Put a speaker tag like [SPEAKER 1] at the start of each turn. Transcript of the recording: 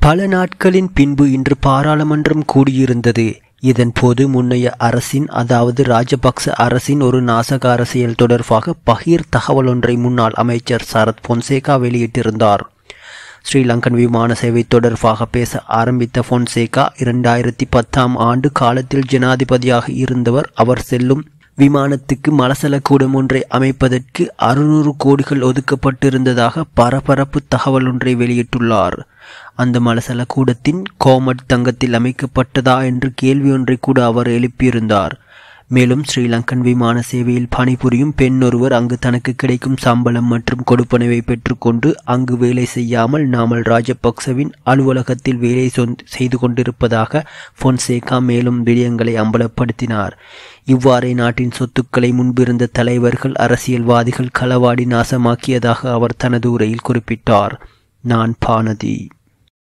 [SPEAKER 1] பல நாட்களின் பின்பு இன்று பாராளுமன்றம் கூடியிருந்தது இதன்போது முன்னைய அரசின் அதாவது ராஜபக்ச அரசின் ஒரு நாசக அரசியல் தொடர்பாக பகீர் தகவல் ஒன்றை முன்னாள் அமைச்சர் சரத் பொன்சேகா வெளியிட்டிருந்தார் ஸ்ரீலங்கன் விமான சேவை தொடர்பாக பேச ஆரம்பித்த பொன்சேகா இரண்டாயிரத்தி பத்தாம் ஆண்டு காலத்தில் ஜனாதிபதியாக இருந்தவர் அவர் செல்லும் விமானத்துக்கு மலசல கூடம் ஒன்றை அமைப்பதற்கு அறுநூறு கோடிகள் ஒதுக்கப்பட்டிருந்ததாக பரபரப்பு தகவல் ஒன்றை வெளியிட்டுள்ளார் அந்த மலசல கூடத்தின் கோமட் தங்கத்தில் அமைக்கப்பட்டதா என்று கேள்வி ஒன்றை கூட அவர் எழுப்பியிருந்தார் மேலும் ஸ்ரீலங்கன் விமான சேவையில் பணிபுரியும் பெண் ஒருவர் அங்கு தனக்கு கிடைக்கும் சம்பளம் மற்றும் கொடுப்பனவை பெற்றுக்கொண்டு அங்கு வேலை செய்யாமல் நாமல் ராஜபக்சவின் அலுவலகத்தில் வேலை செய்து கொண்டிருப்பதாக பொன்சேகா மேலும் விடயங்களை அம்பலப்படுத்தினார் இவ்வாறே நாட்டின் சொத்துக்களை முன்பிருந்த தலைவர்கள் அரசியல்வாதிகள் களவாடி நாசமாக்கியதாக அவர் தனது உரையில் குறிப்பிட்டார் நான் பானதி